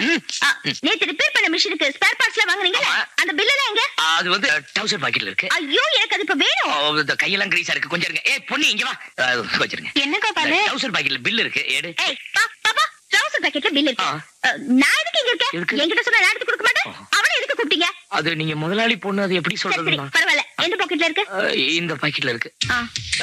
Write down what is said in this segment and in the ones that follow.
ம். ஆ, நேத்து ரிப்பேர் பண்ண மிஷினுக்கு ஸ்பேர் பார்ட்ஸ்ல வாங்குனீங்கல்ல ஆமா. அந்த பில் எல்லாம் எங்க அது வந்து டவுசர் பாக்கெட்ல இருக்கு ஐயோ எனக்கு அது இப்ப வேணும் ஓ, இந்த கையெல்லாம் கிரீஸா இருக்கு கொஞ்சம் இருங்க ஏய் பொண்ணு இங்க வா அஹ், வச்சிருங்க என்ன கோபாலு டவுசர் பாக்கெட்ல பில் இருக்கு எடு ஏய் பா பாப்பா ட்ரவுசர் பாக்கெட்ல பில் இருக்கு ஆ. அ, நான் எதுக்கு இங்க இருக்கேன் எதுக்கு? என்கிட்ட சொன்னா நான் எடுத்து கொடுக்க மாட்டேன் ஆ. அவனை எதுக்கு கூப்பிட்டீங்க அது நீங்க முதலாளி பொண்ணு அது எப்படி சரி சரி சொல்றதுமா பரவாயில்ல எந்த பாக்கெட்ல இருக்கு அஹ், இந்த பாக்கெட்ல இருக்கு ஆ.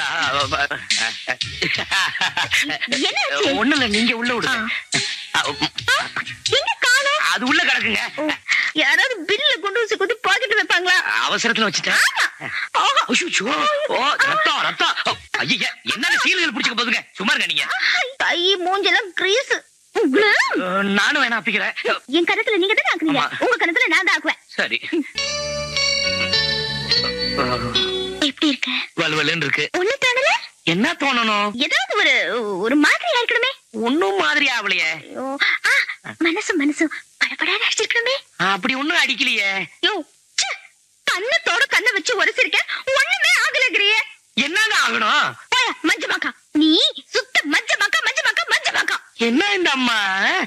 என்ன ஆச்சு? ஒண்ணு இல்ல நீங்க உள்ள விடுங்க ஆ. அஹ், உம், ஆ, எங்க காணோம் அது உள்ள கிடக்குங்க ஓ, யாராவது பில்ல கொண்டு வந்து குத்தி பாக்கெட் வைப்பாங்களா அவசரத்துல வச்சுட்டேன் ஆமா ஆஹா. அய்யோ, ஓ ரத்தம் ரத்தம் ஓ, ஐயையே, என்னங்க சீல்கள் பிடிச்சுக்க போதுங்க சும்மா இருங்க நீங்க கை மூஞ்செல்லாம் கிரீஸ் அஹ், நானும் வேணா அப்பிக்கிறேன் என் கணத்துல நீங்க தானே ஆக்குனீங்க ஆமா. உங்க கணத்துல நான் தான் ஆக்குவேன் சரி அஹ், எப்படி இருக்க வலுவலுன்னு இருக்கு ஒண்ணு தானல என்ன தோணணும் ஏதாவது ஒரு ஒரு மாதிரி இருக்கணுமே ஒண்ணும் மாதிரி ஆவலையே ஐயோ, ஆ, மனசு மனசு படபடான்னு அடிச்சிருக்கணுமே அப்படி ஒண்ணும் அடிக்கலையே யோ ச்சே, கண்ணத்தோட கண்ணை வச்சு உரசிருக்கேன் ஒண்ணுமே ஆகலங்கிறிய என்னங்க ஆகணும் மஞ்ச மாக்கா நீ சுத்த மஞ்ச மாக்கா மஞ்ச மாக்கா மஞ்ச மாக்கா என்ன இந்த அம்மா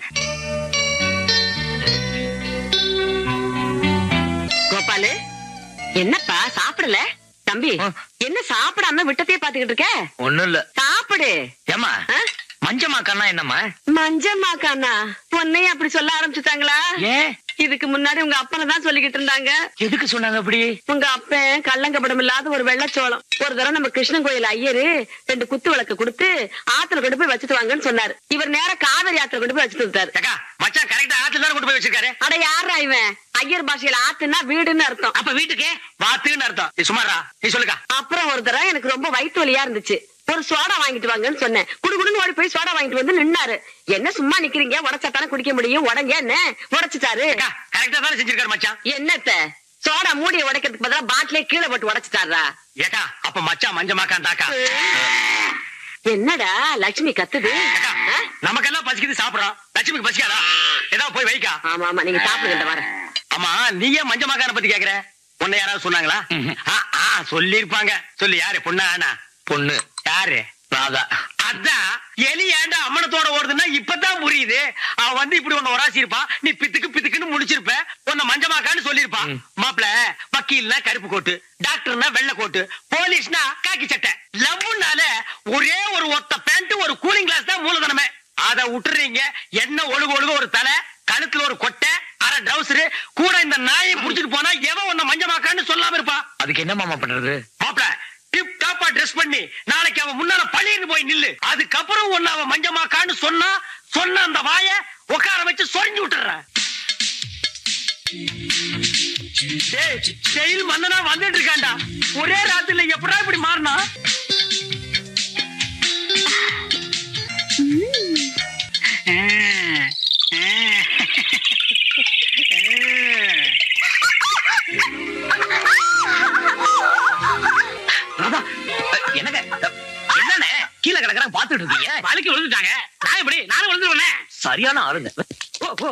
கோபாலு என்னப்பா சாப்பிடல தம்பி ஆ. என்ன சாப்பிடாம விட்டத்தையே பாத்துக்கிட்டு இருக்க ஒண்ணும் இல்ல சாப்பிடு ஏமா ஆ? மஞ்சமாக்கன்னா என்னம்மா மஞ்சமாக்கானா பொண்ணையும் அப்படி சொல்ல ஆரம்பிச்சுட்டாங்களா ஏன் இதுக்கு முன்னாடி உங்க அப்பனை தான் சொல்லிக்கிட்டு இருந்தாங்க எதுக்கு சொன்னாங்க அப்படி உங்க அப்பன் கள்ளங்கப்படம் இல்லாத ஒரு வெள்ளச்சோளம் ஒரு தடவை நம்ம கிருஷ்ணன் கோயில் ஐயரு ரெண்டு குத்து விளக்கு கொடுத்து ஆத்துல கொண்டு போய் வச்சுட்டு வாங்கன்னு சொன்னாரு இவர் நேரா காவிரி ஆத்துல கொண்டு போய் வச்சுட்டு வந்துட்டாரு ஏக்கா மச்சான் கரெக்டா ஆத்துல தானே கொண்டு போய் வச்சிருக்காரு அட யாரா இவன் ஐயர் பாஷையில ஆத்துன்னா வீடுன்னு அர்த்தம் அப்ப வீட்டுக்கு வாத்துன்னு அர்த்தம் நீ சுமாரா நீ சொல்லுக்கா அப்புறம் ஒரு தடவை எனக்கு ரொம்ப வயிற்று வலியா இருந்துச்சு ஒரு சோடா வாங்கிட்டு வாங்கன்னு சொன்னேன் குடுகுடுன்னு ஓடி போய் சோடா வாங்கிட்டு வந்து நின்னாரு என்ன சும்மா நிக்கிறீங்க உடச்சா தானே குடிக்க முடியும் உடங்க என்ன உடைச்சிட்டாரு அக்கா கரெக்டா தானே செஞ்சிருக்காரு மச்சான் என்னத்த சோடா மூடிய உடைக்கிறதுக்கு பதிலா பாட்டிலே கீழே போட்டு உடைச்சிட்டாரா ஏக்கா அப்ப மச்சான் மஞ்சமாக்கான்டாக்கா என்னடா லட்சுமி கத்துது அக்கா ஆ? நமக்கெல்லாம் பசிக்குது சாப்பிடுறோம் லட்சுமிக்கு பசிக்காதா ஏதாவது போய் வைக்கா ஆமா ஆமா நீங்க சாப்பிடுங்க வரேன் ஆமா நீ ஏன் மஞ்சமாக்கார பத்தி கேக்குற உன்னை யாராவது சொன்னாங்களா ஆ, ஆ, சொல்லிருப்பாங்க சொல்லு யாரு பொண்ணா ஆனா பொண்ணு யாரு ராதா அதான் எலி ஏன்டா அம்மனத்தோட ஓடுதுன்னா இப்பதான் புரியுது அவ வந்து இப்படி உன்னை உராசி இருப்பா நீ பித்துக்கு பித்துக்குன்னு முடிச்சிருப்ப உன்னை மஞ்சமாக்கான்னு சொல்லிருப்பா மாப்பிள வக்கீல்னா கருப்பு கோட்டு டாக்டர்னா வெள்ளை கோட்டு போலீஸ்னா காக்கி சட்டை லவ்னால ஒரே ஒரு ஒத்த பேண்ட் ஒரு கூலிங் கிளாஸ் தான் மூலதனமே அத விட்டுறீங்க என்ன ஒழுகு ஒழுகு ஒரு தலை கழுத்துல ஒரு கொட்டை அரை ட்ரௌசர் கூட இந்த நாயை புடிச்சிட்டு போனா எவன் உன்னை மஞ்சமாக்கான்னு சொல்லாம இருப்பா அதுக்கு என்ன மாமா பண்றது மாப்பிள டிப் டாப்பா ட்ரெஸ் பண்ணி நாளைக்கு அவன் முன்னால பழியிருந்து போய் நில்லு அதுக்கப்புறம் உன்னை அவன் மஞ்சமாக்கான்னு சொன்னா சொன்ன அந்த வாய உட்கார வச்சு சொரிஞ்சு விட்டுறேன் டேய், ஜெயில் மன்னனா வந்துட்டு இருக்கான்டா ஒரே ராத்திரில எப்படா இப்படி மாறினா ராதா, அஹ், என்னங்க அஹ், என்னண்ணே கீழே கிடக்குறாங்க பாத்துட்டு இருக்கீங்க வலிக்கு விழுந்துட்டாங்க நான் எப்படி நானும் விழுந்துருவேனே சரியான ஆளுங்க